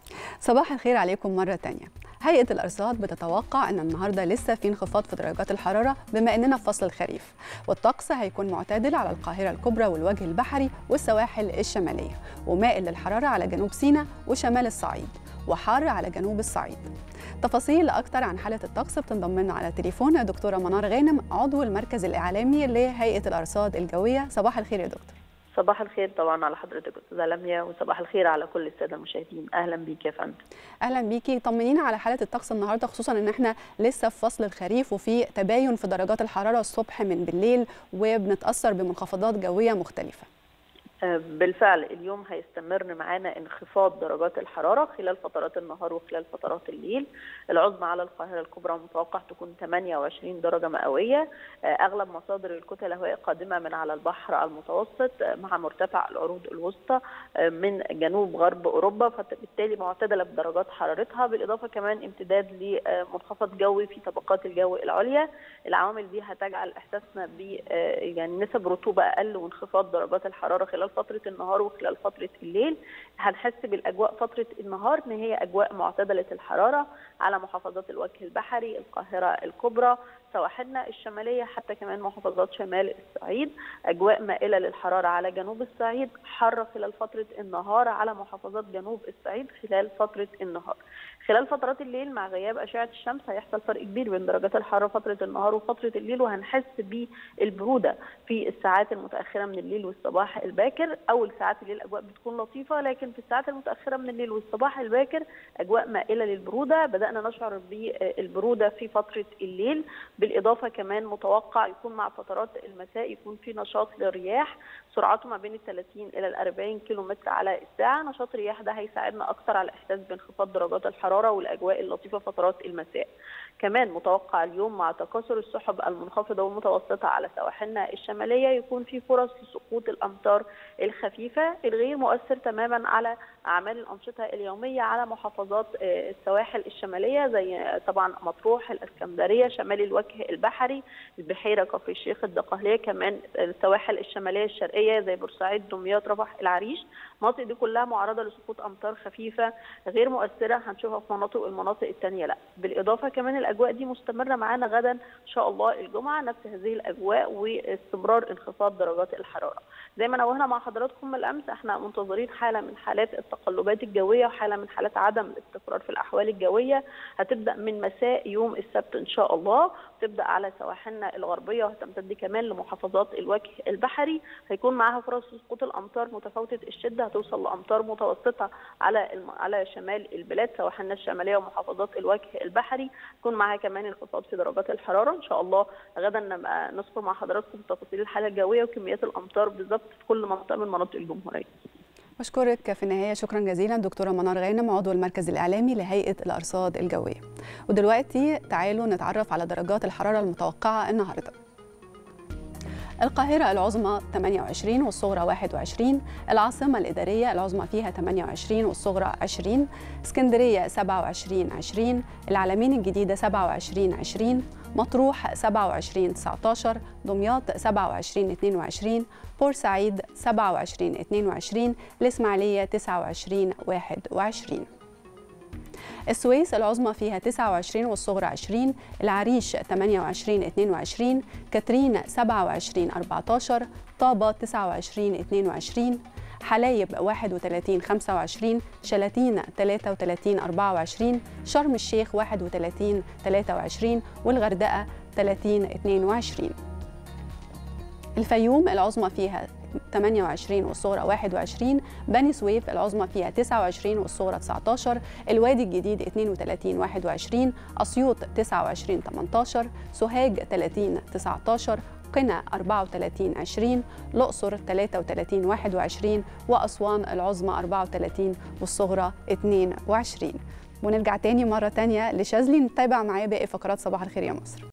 صباح الخير عليكم مرة تانية هيئة الأرصاد بتتوقع أن النهاردة لسه في انخفاض في درجات الحرارة بما أننا في فصل الخريف والطقس هيكون معتدل على القاهرة الكبرى والوجه البحري والسواحل الشمالية ومائل للحرارة على جنوب سيناء وشمال الصعيد وحار على جنوب الصعيد تفاصيل أكتر عن حالة الطقس بتنضم لنا على تليفون دكتورة منار غانم عضو المركز الإعلامي لهيئة الأرصاد الجوية صباح الخير يا دكتور صباح الخير طبعا على حضرتك استاذه لميا وصباح الخير على كل الساده المشاهدين اهلا بيك يا فندم اهلا بيكي طمنينا على حاله الطقس النهارده خصوصا ان احنا لسه في فصل الخريف وفي تباين في درجات الحراره الصبح من بالليل وبنتاثر بمنخفضات جويه مختلفه بالفعل اليوم هيستمر معانا انخفاض درجات الحرارة خلال فترات النهار وخلال فترات الليل العظمى على القاهرة الكبرى متوقع تكون 28 درجة مئوية أغلب مصادر الكتل الهوائية قادمة من على البحر المتوسط مع مرتفع العروض الوسطى من جنوب غرب أوروبا فبالتالي معتدلة بدرجات حرارتها بالإضافة كمان امتداد لمنخفض جوي في طبقات الجو العليا العوامل دي هتجعل إحساسنا ب يعني نسب رطوبة أقل وانخفاض درجات الحرارة خلال فتره النهار وخلال فتره الليل هنحس بالاجواء فتره النهار ان هي اجواء معتدله الحراره على محافظات الوجه البحري القاهره الكبرى سواحلنا الشماليه حتى كمان محافظات شمال الصعيد اجواء مائله للحراره على جنوب الصعيد حاره خلال فتره النهار على محافظات جنوب الصعيد خلال فتره النهار خلال فترات الليل مع غياب اشعه الشمس هيحصل فرق كبير بين درجات الحراره فتره النهار وفتره الليل وهنحس بالبروده في الساعات المتاخره من الليل والصباح الباكر اول ساعات الليل اجواء بتكون لطيفه لكن في الساعات المتاخره من الليل والصباح الباكر اجواء مائله للبروده بدانا نشعر بالبروده في فتره الليل بالاضافه كمان متوقع يكون مع فترات المساء يكون في نشاط للرياح سرعته ما بين ال 30 الى ال 40 كيلو متر على الساعه نشاط الرياح ده هيساعدنا اكثر على الاحساس بانخفاض درجات الحراره والاجواء اللطيفه فترات المساء كمان متوقع اليوم مع تكاثر السحب المنخفضه والمتوسطه على سواحلنا الشماليه يكون في فرص لسقوط الامطار الخفيفه الغير مؤثر تماما على اعمال الانشطه اليوميه على محافظات السواحل الشماليه زي طبعا مطروح الاسكندريه شمال الوجه البحري البحيره كفر الشيخ الدقهليه كمان السواحل الشماليه الشرقيه زي بورسعيد دمياط رفح العريش المناطق دي كلها معرضه لسقوط امطار خفيفه غير مؤثره هنشوفها في مناطق والمناطق الثانيه لا بالاضافه كمان الاجواء دي مستمره معانا غدا ان شاء الله الجمعه نفس هذه الاجواء واستمرار انخفاض درجات الحراره زي ما نوهنا مع حضراتكم بالامس احنا منتظرين حاله من حالات التقلبات الجويه وحاله من حالات عدم الاستقرار في الاحوال الجويه هتبدا من مساء يوم السبت ان شاء الله تبدا على سواحلنا الغربيه وهتمتد كمان لمحافظات الوجه البحري هيكون معاها فرص سقوط الامطار متفاوته الشده هتوصل لامطار متوسطه على الم... على شمال البلاد سواحلنا الشماليه ومحافظات الوجه البحري يكون معاها كمان انخفاض في درجات الحراره ان شاء الله غدا نبقى نذكر مع حضراتكم تفاصيل الحاله الجويه وكميات الامطار بالظبط في كل منطقه من مناطق الجمهوريه بشكرك في النهاية شكرا جزيلا دكتورة منار غانم عضو المركز الإعلامي لهيئة الأرصاد الجوية ودلوقتي تعالوا نتعرف على درجات الحرارة المتوقعة النهاردة القاهرة العظمى 28 والصغرى 21 العاصمة الإدارية العظمى فيها 28 والصغرى 20 اسكندرية 27 20 العلمين الجديدة 27 20 مطروح 27 19 دمياط 27 22 بورسعيد 27 22 الإسماعيلية 29 21 السويس العظمى فيها 29 والصغرى 20 العريش 28 22 كاترين 27 14 طابة 29 22 حلايب 31 25 شلاتين 33 24 شرم الشيخ 31 23 والغردقة 30 22 الفيوم العظمى فيها 28 والصغرى 21 بني سويف العظمى فيها 29 والصغرى 19 الوادي الجديد 32 21 أسيوط 29 18 سوهاج 30 19 قنا 34 20 الأقصر 33 21 وأسوان العظمى 34 والصغرى 22 ونرجع تاني مرة تانية لشاذلي نتابع معاه باقي فقرات صباح الخير يا مصر